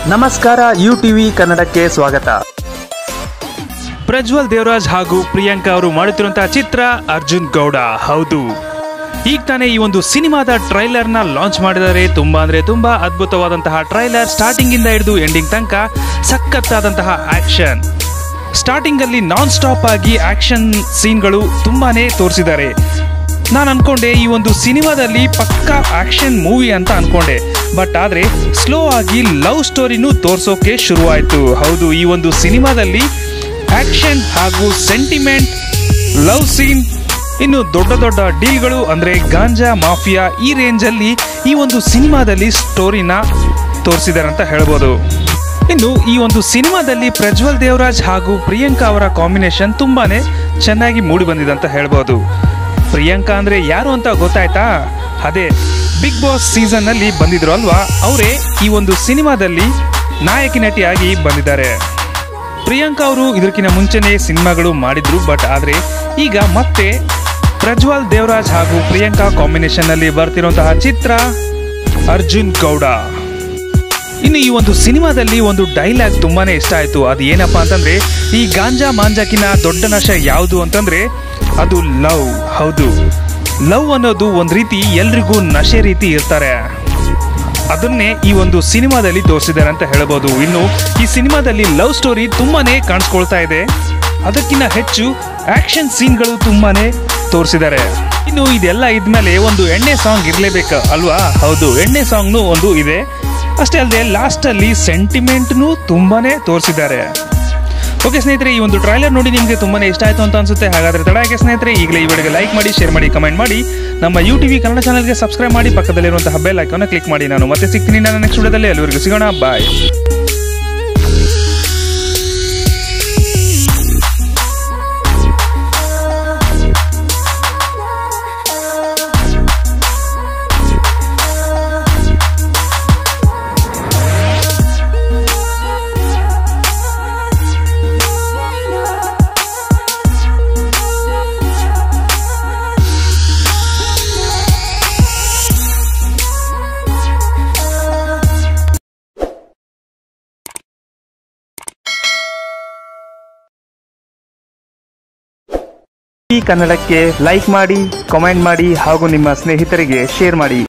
ನಮಸ್ಕಾರ you TV ಕನ್ನಡಕ್ಕೆ ಸ್ವಾಗತ ಪ್ರಜ್ವಲ್ ದೇವರಾಜ್ ಹಾಗೂ ಪ್ರಿಯಾಂಕಾ ಅವರು ಮಾಡುತ್ತಿರುವಂತಹ ಚಿತ್ರ ಅರ್ಜುನ್ ಗೌಡ ಹೌದು ಈಗ ತಾನೇ ಈ ಒಂದು ಸಿನಿಮಾದ ಟ್ರೈಲರ್ನ ಲಾಂಚ್ ಮಾಡಿದ್ದಾರೆ ತುಂಬಾ ಅಂದ್ರೆ ತುಂಬಾ ಅದ್ಭುತವಾದಂತಹ ಟ್ರೈಲರ್ ಸ್ಟಾರ್ಟಿಂಗ್ ಇಂದ ಹಿಡಿದು ಎಂಡಿಂಗ್ ತನಕ ಸಖತ್ತಾದಂತಹ ಆಕ್ಷನ್ ಸ್ಟಾರ್ಟಿಂಗ್ ಅಲ್ಲಿ ನಾನ್ ಸ್ಟಾಪ್ ಆಗಿ ಆಕ್ಷನ್ ಸೀನ್ಗಳು ತುಂಬಾನೇ ತೋರಿಸಿದ್ದಾರೆ ನಾನು ಅನ್ಕೊಂಡೆ ಈ ಒಂದು ಸಿನಿಮಾದಲ್ಲಿ ಪಕ್ಕಾ ಆಕ್ಷನ್ ಮೂವಿ ಅಂತ ಅನ್ಕೊಂಡೆ ಬಟ್ ಆದ್ರೆ ಸ್ಲೋ ಆಗಿ ಲವ್ ಸ್ಟೋರಿನೂ ತೋರ್ಸೋಕೆ ಶುರುವಾಯಿತು ಹೌದು ಈ ಒಂದು ಸಿನಿಮಾದಲ್ಲಿ ಆಕ್ಷನ್ ಹಾಗೂ ಸೆಂಟಿಮೆಂಟ್ ಲವ್ ಸೀನ್ ಇನ್ನು ದೊಡ್ಡ ದೊಡ್ಡ ಡೀಲ್ಗಳು ಅಂದ್ರೆ ಗಾಂಜಾ ಮಾಫಿಯಾ ಈ ರೇಂಜಲ್ಲಿ ಈ ಒಂದು ಸಿನಿಮಾದಲ್ಲಿ ಸ್ಟೋರಿನ ತೋರಿಸಿದ್ದಾರೆ ಅಂತ ಹೇಳ್ಬೋದು ಇನ್ನು ಈ ಒಂದು ಸಿನಿಮಾದಲ್ಲಿ ಪ್ರಜ್ವಲ್ ದೇವರಾಜ್ ಹಾಗೂ ಪ್ರಿಯಾಂಕಾ ಅವರ ಕಾಂಬಿನೇಷನ್ ತುಂಬಾನೇ ಚೆನ್ನಾಗಿ ಮೂಡಿ ಬಂದಿದೆ ಅಂತ ಹೇಳ್ಬೋದು ಪ್ರಿಯಾಂಕಾ ಅಂದ್ರೆ ಯಾರು ಅಂತ ಗೊತ್ತಾಯ್ತಾ ಅದೇ ಬಿಗ್ ಬಾಸ್ ಸೀಸನ್ ನಲ್ಲಿ ಬಂದಿದ್ರು ಅಲ್ವಾ ಅವರೇ ಈ ಒಂದು ಸಿನಿಮಾದಲ್ಲಿ ನಾಯಕಿ ನಟಿಯಾಗಿ ಬಂದಿದ್ದಾರೆ ಪ್ರಿಯಾಂಕಾ ಅವರು ಇದಕ್ಕಿಂತ ಮುಂಚೆನೇ ಸಿನಿಮಾಗಳು ಮಾಡಿದ್ರು ಬಟ್ ಆದ್ರೆ ಈಗ ಮತ್ತೆ ಪ್ರಜ್ವಲ್ ದೇವರಾಜ್ ಹಾಗೂ ಪ್ರಿಯಾಂಕಾ ಕಾಂಬಿನೇಷನ್ ನಲ್ಲಿ ಬರ್ತಿರುವಂತಹ ಚಿತ್ರ ಅರ್ಜುನ್ ಗೌಡ ಇನ್ನು ಈ ಒಂದು ಸಿನಿಮಾದಲ್ಲಿ ಒಂದು ಡೈಲಾಗ್ ತುಂಬಾನೇ ಇಷ್ಟ ಆಯ್ತು ಅದು ಏನಪ್ಪಾ ಅಂತಂದ್ರೆ ಈ ಗಾಂಜಾ ಮಾಂಜಾಕಿನ ದೊಡ್ಡ ನಶ ಯಾವುದು ಅಂತಂದ್ರೆ ಅದು ಲವ್ ಹೌದು ಲವ್ ಅನ್ನೋದು ಒಂದ್ ರೀತಿ ಎಲ್ರಿಗೂ ನಶೆ ರೀತಿ ಇರ್ತಾರೆ ಅದನ್ನೇ ಈ ಒಂದು ಸಿನಿಮಾದಲ್ಲಿ ತೋರಿಸಿದ್ದಾರೆ ಅಂತ ಹೇಳ್ಬೋದು ಇನ್ನು ಈ ಸಿನಿಮಾದಲ್ಲಿ ಲವ್ ಸ್ಟೋರಿ ತುಂಬಾನೇ ಕಾಣಿಸ್ಕೊಳ್ತಾ ಇದೆ ಅದಕ್ಕಿಂತ ಹೆಚ್ಚು ಆಕ್ಷನ್ ಸೀನ್ಗಳು ತುಂಬಾನೇ ತೋರಿಸಿದ್ದಾರೆ ಇನ್ನು ಇದೆಲ್ಲ ಇದ್ಮೇಲೆ ಒಂದು ಎಣ್ಣೆ ಸಾಂಗ್ ಇರ್ಲೇಬೇಕು ಅಲ್ವಾ ಹೌದು ಎಣ್ಣೆ ಸಾಂಗ್ನು ಒಂದು ಇದೆ ಅಷ್ಟೇ ಅಲ್ಲದೆ ಲಾಸ್ಟ್ ಅಲ್ಲಿ ಸೆಂಟಿಮೆಂಟ್ನು ತುಂಬಾನೇ ತೋರಿಸಿದ್ದಾರೆ ಓಕೆ ಸ್ನೇಹಿತರೆ ಈ ಒಂದು ಟ್ರೈಲರ್ ನೋಡಿ ನಿಮಗೆ ತುಂಬಾನೇ ಇಷ್ಟ ಆಯ್ತು ಅಂತ ಅನ್ಸುತ್ತೆ ಹಾಗಾದ್ರೆ ತಡ ಯಾಕೆ ಸ್ನೇಹಿತರೆ ಈಗಲೇ ಈ ವಿಡಿಯೋಗೆ ಲೈಕ್ ಮಾಡಿ ಶೇರ್ ಮಾಡಿ ಕಮೆಂಟ್ ಮಾಡಿ ನಮ್ಮ ಯು ಟಿವಿ ಕನ್ನಡ ಚಾನಲ್ಗೆ ಸಬ್ಸ್ಕ್ರೈಬ್ ಮಾಡಿ ಪಕ್ಕದಲ್ಲಿರುವಂತಹ ಬೆಲ್ ಐಕಾನ್ ಕ್ಲಿಕ್ ಮಾಡಿ ನಾನು ಮತ್ತೆ ಸಿಗ್ತೀನಿ ನನ್ನ ನೆಕ್ಸ್ಟ್ ವಿಡಿಯೋದಲ್ಲಿ ಅಲ್ಲಿವರೆಗೂ ಸಿಗೋಣ ಬಾಯ್ ಈ ಕನ್ನಡಕ್ಕೆ ಲೈಕ್ ಮಾಡಿ ಕಾಮೆಂಟ್ ಮಾಡಿ ಹಾಗೂ ನಿಮ್ಮ ಸ್ನೇಹಿತರಿಗೆ ಶೇರ್ ಮಾಡಿ